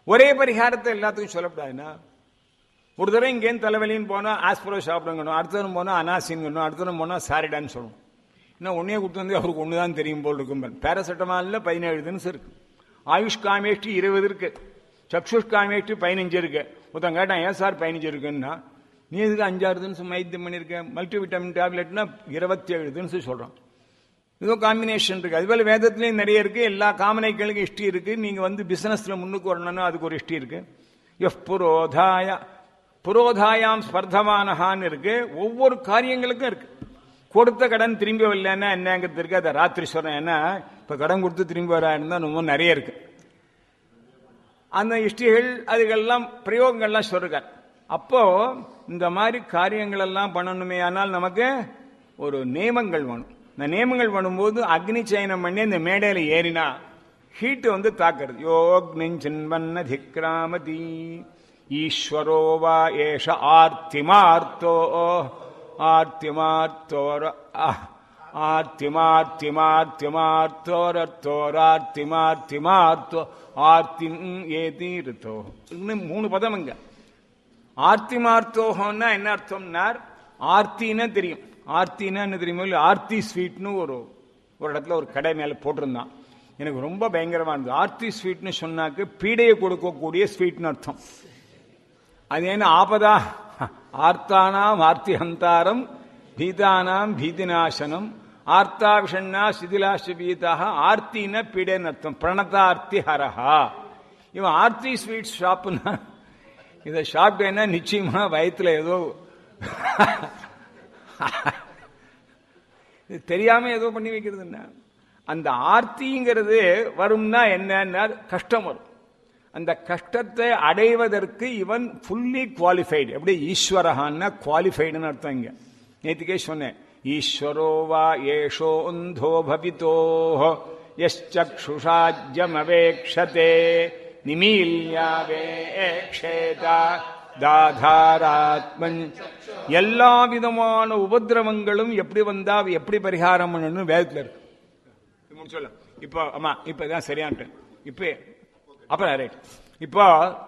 ஒரே பரிகாரத்தை எல்லாத்துக்கும் சொல்லக்கூடாதுன்னா ஒரு தடவை இங்கேருந்து தலைவலின்னு போனால் ஆஸ்பிரோ சாப்பிடுங்கணும் அடுத்த தரம் போனால் அனாசின்கணும் அடுத்த தரம் போனால் சாரிடான்னு சொல்லணும் இன்னும் ஒன்னே கொடுத்து வந்து அவருக்கு ஒன்று தான் தெரியும் போல் இருக்கும் பேராசெட்டமாலில் பதினேழு தினசு இருக்கு ஆயுஷ் காமேஷ்டி இருபது இருக்கு சக்ஷுஷ் காமேஷ்டி பதினஞ்சு இருக்கு ஒருத்தன் கேட்டான் ஏன் சார் பதினஞ்சு இருக்குன்னா நீ எதுக்கு அஞ்சாறு தினசு வைத்தியம் பண்ணியிருக்க மல்டி விட்டமின் டேப்லெட்னா இருபத்தி ஏழு தினசு சொல்கிறான் ஏதோ காம்பினேஷன் இருக்கு அதுபோல வேதத்திலையும் நிறைய இருக்கு எல்லா காமனைகளுக்கும் இஷ்டி இருக்கு நீங்க வந்து பிசினஸ்ல முன்னுக்கு வரணும்னா அதுக்கு ஒரு இஷ்டி இருக்கு எஃப் புரோதாய புரோதாயாம் ஸ்பர்தமானஹான்னு இருக்கு ஒவ்வொரு காரியங்களுக்கும் இருக்கு கொடுத்த கடன் திரும்பி வரலன்னா என்னங்கிறது இருக்கு அதை ராத்திரி சொல்றேன் ஏன்னா இப்ப கடன் கொடுத்து திரும்பி வரா இருந்தா ரொம்ப நிறைய இருக்கு அந்த இஷ்டிகள் அதுக்கெல்லாம் பிரயோகங்கள்லாம் சொல்றார் அப்போ இந்த மாதிரி காரியங்கள் எல்லாம் பண்ணணுமே ஆனால் நமக்கு ஒரு நியமங்கள் வேணும் இந்த நியமங்கள் பண்ணும்போது அக்னி சயனம் பண்ணி இந்த மேடையில ஏறினா ஹீட் வந்து தாக்குறது யோக்னிஞ்சின்வன்ன திக்ராமதி ஈஸ்வரோ வா ஏஷ ஆர்த்திமார்த்தோ ஆர்த்திமார்த்தோர ஆர்த்திமார்த்திமார்த்திமார்த்தோரத்தோரார்த்திமார்த்திமார்த்தோ ஆர்த்திம் ஏதி ரித்தோ இன்னும் மூணு பதம் இங்க ஆர்த்திமார்த்தோகம்னா என்ன அர்த்தம்னார் ஆர்த்தின்னா தெரியும் ஆர்த்தினா என்ன தெரியுமோ இல்லை ஆர்த்தி ஸ்வீட்னு ஒரு ஒரு இடத்துல ஒரு கடை மேல போட்டிருந்தான் எனக்கு ரொம்ப பயங்கரமா இருந்தது ஆர்த்தி ஸ்வீட்னு சொன்னாக்க பீடையை கொடுக்கக்கூடிய ஸ்வீட்னு அர்த்தம் அது என்ன ஆபதா ஆர்த்தானாம் ஆர்த்தி ஹந்தாரம் பீதானாம் பீதிநாசனம் ஆர்த்தா விஷண்ணா சிதிலாஷ பீதாக ஆர்த்தின பீடைன்னு அர்த்தம் பிரணதார்த்தி ஹரஹா இவன் ஆர்த்தி ஸ்வீட் ஷாப்புன்னா இதை சாப்பிட்டேன்னா நிச்சயமா வயிற்றுல ஏதோ இது தெரியாம ஏதோ பண்ணி வைக்கிறதுன்னா அந்த ஆர்த்திங்கிறது வரும்னா என்னன்னா கஷ்டம் வரும் அந்த கஷ்டத்தை அடைவதற்கு இவன் ஃபுல்லி குவாலிஃபைடு எப்படி ஈஸ்வரஹான்னா குவாலிஃபைடுன்னு அர்த்தம் இங்க நேற்றுக்கே சொன்னேன் ஈஸ்வரோ வா ஏஷோந்தோ பவித்தோ யச்சக்ஷுஷாஜ்யமவேக்ஷதே நிமீல்யாவேக்ஷேதா தாதாராத்மன் எல்லா விதமான உபதிரவங்களும் எப்படி வந்தா எப்படி பரிகாரம் பண்ணணும் வேதத்துல இருக்கு முடிச்சோல்ல இப்போ ஆமா இப்போ இதான் சரியான்ட்டு இப்போ அப்புறம் ரைட் இப்போ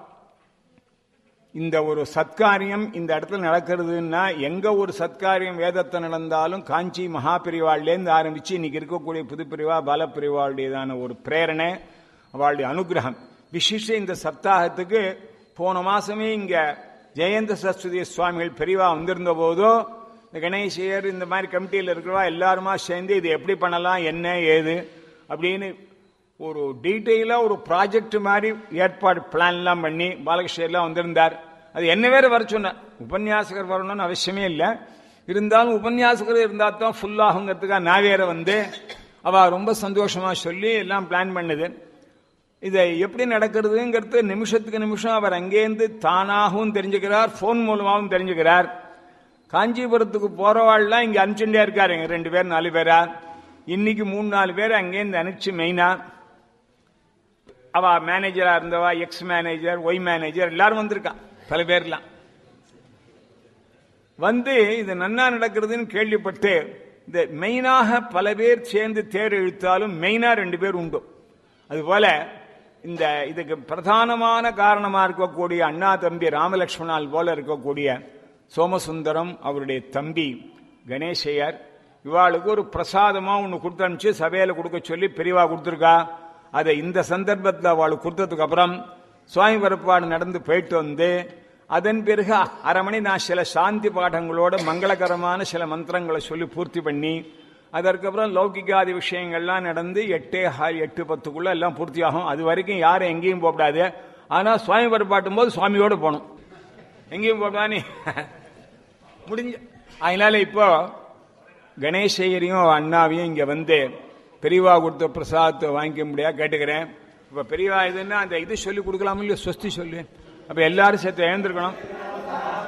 இந்த ஒரு சத்காரியம் இந்த இடத்துல நடக்கிறதுன்னா எங்க ஒரு சத்காரியம் வேதத்தை நடந்தாலும் காஞ்சி மகாபிரிவாள்லேருந்து ஆரம்பிச்சு இன்னைக்கு இருக்கக்கூடிய புதுப்பிரிவா பாலப்பிரிவாளுடையதான ஒரு பிரேரணை அவளுடைய அனுகிரகம் விசிஷ இந்த சப்தாகத்துக்கு போன மாசமே இங்க ஜெயந்த சரஸ்வதி சுவாமிகள் பெரியவா வந்திருந்த போதோ இந்த கணேசியர் இந்த மாதிரி கமிட்டியில் இருக்கிறவா எல்லாருமா சேர்ந்து இது எப்படி பண்ணலாம் என்ன ஏது அப்படின்னு ஒரு டீட்டெயிலாக ஒரு ப்ராஜெக்ட் மாதிரி ஏற்பாடு பிளான்லாம் பண்ணி பாலகிருஷ்ணர்லாம் வந்திருந்தார் அது என்ன வேற வர சொன்னார் உபன்யாசகர் வரணும்னு அவசியமே இல்லை இருந்தாலும் உபன்யாசகர் இருந்தால் தான் ஃபுல் ஆகுங்கிறதுக்காக நான் வேற வந்து அவ ரொம்ப சந்தோஷமா சொல்லி எல்லாம் பிளான் பண்ணுது இதை எப்படி நடக்கிறதுங்கிறது நிமிஷத்துக்கு நிமிஷம் அவர் அங்கேருந்து தானாகவும் தெரிஞ்சுக்கிறார் ஃபோன் மூலமாகவும் தெரிஞ்சுக்கிறார் காஞ்சிபுரத்துக்கு போறவாள்லாம் இங்க அனுப்பிச்சுட்டே இருக்காரு எங்க ரெண்டு பேர் நாலு பேரா இன்னைக்கு மூணு நாலு பேர் அங்கேருந்து அனுப்பிச்சு மெயினா அவ மேனேஜரா இருந்தவா எக்ஸ் மேனேஜர் ஒய் மேனேஜர் எல்லாரும் வந்திருக்கா பல பேர்லாம் வந்து இது நன்னா நடக்கிறதுன்னு கேள்விப்பட்டு இந்த மெயினாக பல பேர் சேர்ந்து தேர் இழுத்தாலும் மெயினா ரெண்டு பேர் உண்டு அதுபோல இந்த இதுக்கு பிரதானமான காரணமா இருக்கக்கூடிய அண்ணா தம்பி ராமலட்சுமணால் போல இருக்கக்கூடிய சோமசுந்தரம் அவருடைய தம்பி கணேசையர் இவாளுக்கு ஒரு பிரசாதமா ஒன்று கொடுத்து அனுப்பிச்சு சபையில கொடுக்க சொல்லி பெரியவா கொடுத்துருக்கா அதை இந்த சந்தர்ப்பத்தில் அவளுக்கு கொடுத்ததுக்கு அப்புறம் சுவாமி பரப்பாடு நடந்து போயிட்டு வந்து அதன் பிறகு அரை மணி நான் சில சாந்தி பாடங்களோட மங்களகரமான சில மந்திரங்களை சொல்லி பூர்த்தி பண்ணி அதற்கப்புறம் லௌகிகாதி விஷயங்கள்லாம் நடந்து எட்டே ஹால் எட்டு பத்துக்குள்ள எல்லாம் பூர்த்தியாகும் அது வரைக்கும் யாரும் எங்கேயும் போகக்கூடாது ஆனா சுவாமி பரப்பாட்டும் போது சுவாமியோட போகணும் எங்கேயும் போகக்கூடாது முடிஞ்ச அதனால இப்போ கணேசையரையும் அண்ணாவையும் இங்க வந்து பெரியவா கொடுத்த பிரசாதத்தை வாங்கிக்க முடியாது கேட்டுக்கிறேன் இப்ப பெரியவா இதுன்னா அந்த இது சொல்லி கொடுக்கலாமோ இல்லையோ சொஸ்தி சொல்லு அப்ப எல்லாரும் சேர்த்து எழுந்திருக்கணும்